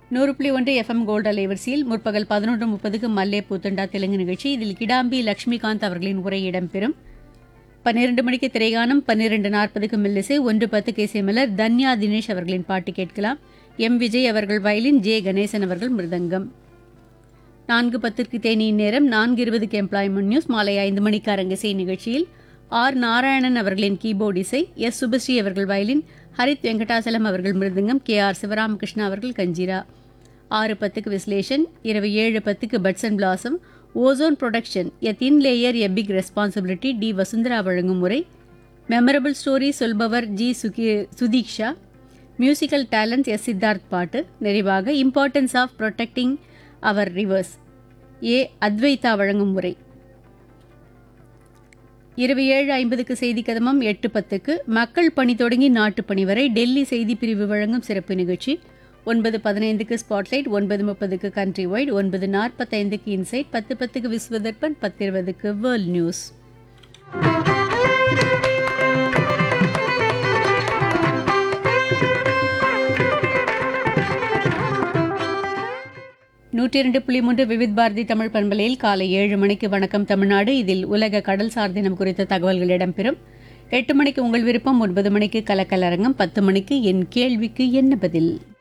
நூறு புள்ளி ஒன்று எஃப்எம் கோல்டு அலைவரிசையில் முற்பகல் பதினொன்று முப்பதுக்கு மல்லே பூத்தண்டா தெலுங்கு நிகழ்ச்சி இதில் கிடாம்பி லட்சுமிகாந்த் அவர்களின் உரை இடம்பெறும் பன்னிரண்டு மணிக்கு திரைகானம் பன்னிரண்டு நாற்பதுக்கு மில்லிசை ஒன்று பத்துக்கு இசைமலர் தன்யா தினேஷ் அவர்களின் பாட்டு கேட்கலாம் எம் விஜய் அவர்கள் வயலின் ஜே கணேசன் அவர்கள் மிருதங்கம் நான்கு பத்திற்கு தேனியின் நேரம் நான்கு இருபதுக்கு எம்ப்ளாய்மெண்ட் நியூஸ் மாலை ஐந்து மணிக்கு அரங்கிசை நிகழ்ச்சியில் ஆர் நாராயணன் அவர்களின் கீபோர்ட் இசை எஸ் சுபஸ்ரீ அவர்கள் வயலின் ஹரித் வெங்கடாசலம் அவர்கள் மிருதங்கம் கே ஆர் சிவராமகிருஷ்ணா அவர்கள் கஞ்சிரா ஆறு பத்துக்கு விஸ்லேஷன் இரவு ஏழு பத்துக்கு buds and blossom ozone protection a thin layer a big responsibility T Vasundhara வழங்கும் முறை மெமரபிள் ஸ்டோரி சொல்பவர் G Suki Sudiksha musical talents S Siddharth பாட்டு நிறைவாக importance of protecting our rivers A Advaitha வழங்கும் முறை இரவு ஏழு ஐம்பதுக்கு செய்தி கதமம் எட்டு பத்துக்கு மக்கள் பணி தொடங்கி நாட்டுப் பணி வரை டெல்லி செய்தி பிரிவு வழங்கும் சிறப்பு நிகழ்ச்சி ஒன்பது பதினைந்துக்கு ஸ்பாட்லைட் ஒன்பது முப்பதுக்கு கண்ட்ரி வைட் ஒன்பது நாற்பத்தைந்துக்கு இன்சைட் பத்து பத்துக்கு விஸ்வதர்பன் பத்து இருபதுக்கு வேர்ல்ட் நியூஸ் நூற்றி இரண்டு புள்ளி மூன்று விவித் பாரதி தமிழ் பண்பலையில் காலை ஏழு மணிக்கு வணக்கம் தமிழ்நாடு இதில் உலக கடல்சார் தினம் குறித்த தகவல்கள் இடம்பெறும் எட்டு மணிக்கு உங்கள் விருப்பம் ஒன்பது மணிக்கு கலக்கலரங்கம் பத்து மணிக்கு என் கேள்விக்கு என்ன பதில்